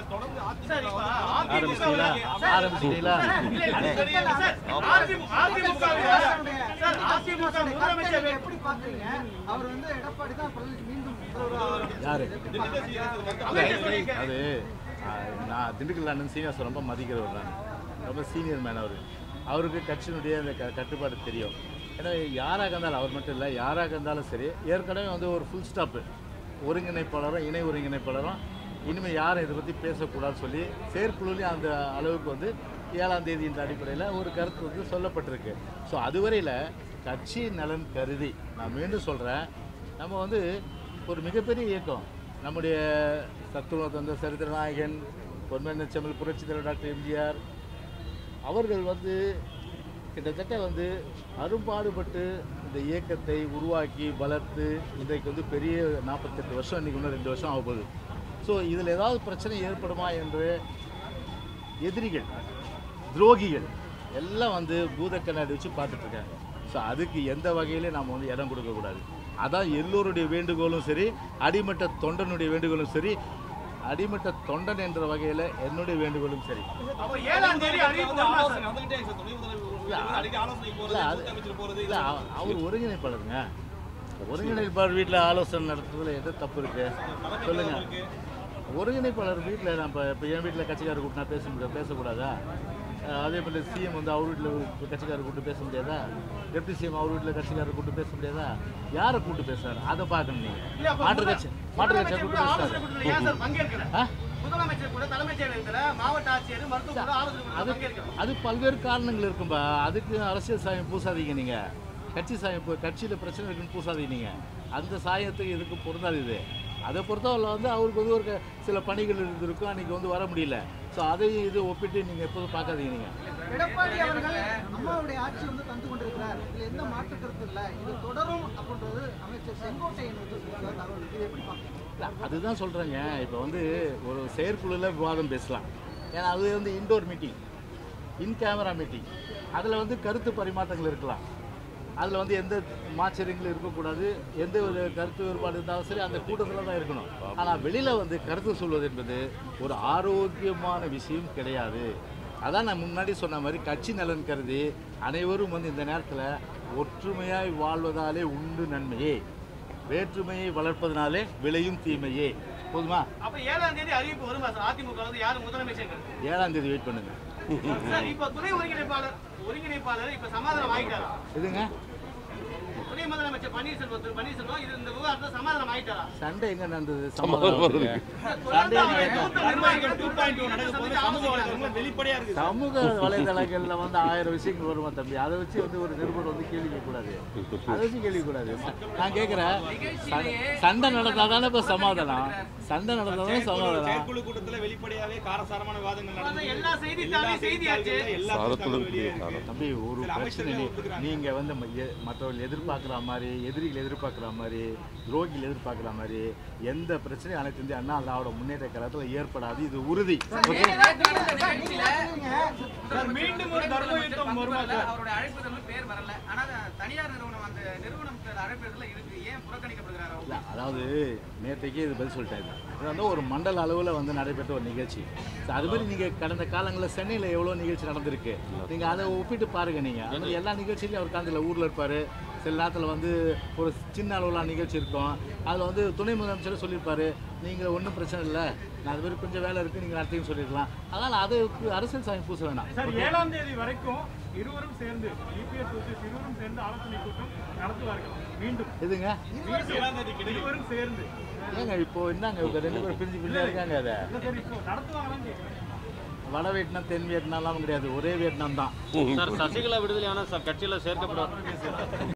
தொடர்ந்து சார், இப்ப அதிமுக அதிமுக ஆரம்பிச்சிட்டீங்களா ஆரம்பிச்சிட்டீங்களா சார், அதிமுக முதலமைச்சர் வே- எப்படி பாக்குறீங்க அவர் வந்து எடப்பாடி தான் பிரதமர் மீண்டும் முதல்வரா யாரு அமைச்சர் அது ஆ, நான் திண்டுக்கல் அண்ணன் சீனிவாசன் ரொம்ப மதிக்கிறவர் நான் ரொம்ப சீனியர் மேன் அவர் அவருக்கு கட்சியினுடைய அந்த க கட்டுப்பாடு தெரியும் ஏன்னா யாராக இருந்தாலும் அவர் மட்டும் இல்லை யாராக இருந்தாலும் சரி ஏற்கனவே வந்து ஒரு ஃபுல் ஸ்டாப்பு ஒருங்கிணைப்பாளரும் இணை ஒருங்கிணைப்பாளரும் இனிமேல் யாரும் இதை பற்றி பேசக்கூடாதுன்னு சொல்லி செயற்குழுலேயும் அந்த அளவுக்கு வந்து ஏழாம் தேதி என்ற அடிப்படையில் ஒரு கருத்து வந்து சொல்லப்பட்டிருக்கு ஸோ அதுவரையில் கட்சி நலன் கருதி நான் மீண்டும் சொல்கிறேன் நம்ம வந்து ஒரு மிகப்பெரிய இயக்கம் நம்முடைய சத்துருவ தந்த சரித்திர நாயகன் பொன்மன செம்மல் புரட்சித் தலைவர் டாக்டர் எம்ஜிஆர் அவர்கள் வந்து கிட்டத்தட்ட வந்து அரும்பாடுபட்டு இந்த இயக்கத்தை உருவாக்கி வளர்த்து இன்றைக்கு வந்து பெரிய நாற்பத்தெட்டு வருஷம் இன்றைக்கி இன்னும் ரெண்டு வருஷம் ஆக போகுது ஸோ இதில் ஏதாவது பிரச்சனை ஏற்படுமா என்று எதிரிகள் துரோகிகள் எல்லாம் வந்து பூத கண்ணாடி வச்சு பார்த்துட்டு இருக்காங்க ஸோ அதுக்கு எந்த வகையிலும் நாம் வந்து இடம் கொடுக்கக்கூடாது அதான் எல்லோருடைய வேண்டுகோளும் சரி அடிமட்ட தொண்டனுடைய வேண்டுகோளும் சரி அடிமட்ட தொண்டன் என்ற வகையில் என்னுடைய வேண்டுகோளும் சரி அப்ப ஏழாம் தேதி அறிவிப்பு வருமா சார்? ஆலோசனை வந்துகிட்டே இருக்கு சார். துணை முதல்வர் அடிக்கடி ஆலோசனை போறது இல்ல, அது- கூட்ட அமைச்சர் போறது இல்லை அவர் ஒருங்கிணைப்பாளருங்க ஒருங்கிணைப்பாளர் வீட்டில் ஆலோசனை நடத்துறதுல எது தப்பு இருக்கு சொல்லுங்க ஒருங்கிணைப்பாளர் வீட்டில் நம்ம இப்போ என் வீட்டில் கட்சிக்காரர் கூப்பிட்டு நான் பேச முடியாது பேசக்கூடாதா அஹ் அதே போல் சிஎம் வந்து அவர் வீட்டில் கட்சிக்காரர் கூப்பிட்டு பேச முடியாதா டெப்டி சிஎம் அவர் வீட்டில் கட்சிக்காரர் கூப்பிட்டு பேச முடியாதா யாரை கூப்பிட்டு பேசுறாரு அதை பார்க்கணும் இல்ல, நீங்கள் அப்ப மாற்று முதல- கட்சி மாற்று கட்சியை முதலமைச்சர் கூப்பிட்டு கூட ஆலோசனை பேசுறாரு கூட்டத்துல ஏன் சார் பங்கேற்கல? ஆ முதலமைச்சர் கூட தலைமைச் செயலகத்துல மாவட்ட ஆட்சியர் மருத்துவ கூட ஆலோசனை கூட்டத்துல அது பங்கேற்கணும். அது பல்வேறு காரணங்கள் இருக்கும்பா அதுக்கு அரசியல் சாயம் பூசாதீங்க நீங்க கட்சி சாயம் பூ- கட்சியில பிரச்சனை இருக்குன்னு பூசாதீங்க நீங்க அந்த சாயத்துக்கு இதுக்கு பொருந்தாது இது அதை பொறுத்தவரை வந்து அவருக்கு வந்து ஒரு க- சில பணிகள் இருந்திருக்கும் அன்னைக்கு வந்து வர முடியல ஸோ அதையும் இது ஒப்பிட்டு நீங்க எப்போதும் பார்க்காதீங்க நீங்க எடப்பாடி அவர்கள் அம்மாவுடைய ஆட்சி வந்து தந்து கொண்டிருக்கிறார் இதுல எந்த மாற்று கருத்து இல்ல இது தொடரும் அப்படின்றது அமைச்சர் செங்கோட்டையன் வந்து சொல்றாரு. அவர் இது எப்படி பாக்குறீங்க இல்ல, அதுதான் சொல்கிறேங்க இப்போ வந்து ஒரு செயற்குழுவில் விவாதம் பேசலாம் ஏன்னா அது வந்து indoor meeting in camera meeting அதில் வந்து கருத்து பரிமாற்றங்கள் இருக்கலாம் அதில் வந்து எந்த மாச்சரியங்களும் இருக்கக்கூடாது எந்த ஒரு கருத்து வேறுபாடு இருந்தாலும் சரி அந்த கூட்டத்தில் தான் இருக்கணும் ஆனால் வெளியில் வந்து கருத்து சொல்வது என்பது ஒரு ஆரோக்கியமான விஷயம் கிடையாது அதான் நான் முன்னாடி சொன்ன மாதிரி கட்சி நலன் கருதி அனைவரும் வந்து இந்த நேரத்தில் ஒற்றுமையாய் வாழ்வதாலே உண்டு நன்மையே வேற்றுமையை வளர்ப்பதனாலே விளையும் தீமையே போதுமா அப்ப ஏழாம் தேதி அறிவிப்பு வருமா சார் அதிமுக வந்து யாரு முதலமைச்சர் ஏழாம் தேதி வெயிட் பண்ணுங்க சார் இப்ப துணை ஒருங்கிணைப்பாளர் ஒருங்கிணைப்பாளர் இப்ப சமாதானம் ஆயிட்டாரா இதுங்க துணை முதலமைச்சர் பன்னீர்செல்வம் திரு பன்னீர்செல்வம் இது இந்த விவகாரத்துல சமாதானம் ஆயிட்டாரா சண்டை எங்க நடந்தது சமாதானம் வருதுங்க. சண்டை தொடர்ந்து எங்க அவர் மூத்த நிர்வாகிகள் டூ பாயிண்ட் டூ நடக்க போது சமூக வலைதளங்கள் வெளிப்படையா இருக்கு சார். சமூக வலைதளங்கள்ல வந்து ஆயிரம் விஷயங்கள் வருமா தம்பி அதை வச்சு வந்து ஒரு நிருபர் வந்து கேள்வி கேட்கக்கூடாது அதை வச்சு கேள்வி கூடாது நான் கேட்குறேன் சண்டை நடந்தா தானே இப்போ சமாதானம் சண்டை நடந்தா தானே செயற்குழு சமாதானம் செயற்குழு கூட்டத்துல வெளிப்படையாவே காரசாரமான விவாதங்கள் நடந்து எல்லா செய்தித்தாளையும் எல்லா செய்தியாச்சு. செய்தித்தாள்கள்ல எல்லா செய்தித்தாள்களும் வெளியே இருக்கு. தம்பி ஒரு சில பிரச்சனை அமைச்சர்கள் நீ- ஒத்துக்கிறாங்க. நீங்க வந்து ம- எ- மற்றவர்கள் எதிர்பார்க்குற மாதிரி எதிரிகள் எதிர்பார்க்குற மாதிரி துரோகிகள் எதிர்பார்க்குற மாதிரி எந்த பிரச்சனையும் அனைத்து இந்திய அண்ணா திராவிட முன்னேற்ற கழகத்தில் ஏற்படாது இது உறுதி ஓகே சார் மீண்டும் ஒரு தர்ம யுத்தம் வருமா சார் அவருடைய அழைப்புதல் பேர் வரல ஆனா தனியார் நிறுவனம் அந்த நிறுவனம் அழைப்புதல்ல இருக்கு ஏன் புறக்கணிக்கப்படுகிறார் அவர்? இல்ல, அதாவது நேற்றைக்கே இது பதில் சொல்லிட்டாங்க இது வந்து ஒரு மண்டல அளவில் வந்து நடைபெற்ற ஒரு நிகழ்ச்சி So, அது மாதிரி நீங்கள் கடந்த காலங்களில் சென்னையில் எவ்வளோ நிகழ்ச்சி நடந்திருக்கு நீங்கள் அதை ஒப்பிட்டு பாருங்கள் நீங்கள் அது மாதிரி எல்லா நிகழ்ச்சியிலையும் அவர் காந்தியில் ஊரில் இருப்பார் சில நேரத்தில் வந்து ஒரு சின்ன அளவில் நிகழ்ச்சி இருக்கும் அதில் வந்து துணை முதலமைச்சர் சொல்லியிருப்பாரு நீங்கள் ஒன்றும் பிரச்சனை இல்லை நான் அது மாதிரி கொஞ்சம் வேலை இருக்குது நீங்கள் நடத்தியும் சொல்லியிருக்கலாம் அதனால் அதுக்கு அரசியல் சாமி பூச வேணாம் சார் ஏழாம் தேதி வரைக்கும் இருவரும் சேர்ந்து இபிஎஸ் ஓபிஎஸ் இருவரும் சேர்ந்து ஆலோசனை கூட்டம் நடத்துவார்கள் மீண்டும் எதுங்க இருவரும் சேர்ந்து ஏங்க இப்போ என்னங்க இவங்க ரெண்டு பேரும் பிரிஞ்சு பிரிஞ்சு இருக்காங்க அதை இல்ல சார் இப்போ நடத்துவாங்களான்னு கேட்குறேன் வட வியட்நாம் தென் வியட்நாம்லாம் கிடையாது ஒரே வியட்நாம் தான் சார் சசிகலா விடுதலையான சார் கட்சியில் சேர்க்கப்படுவார்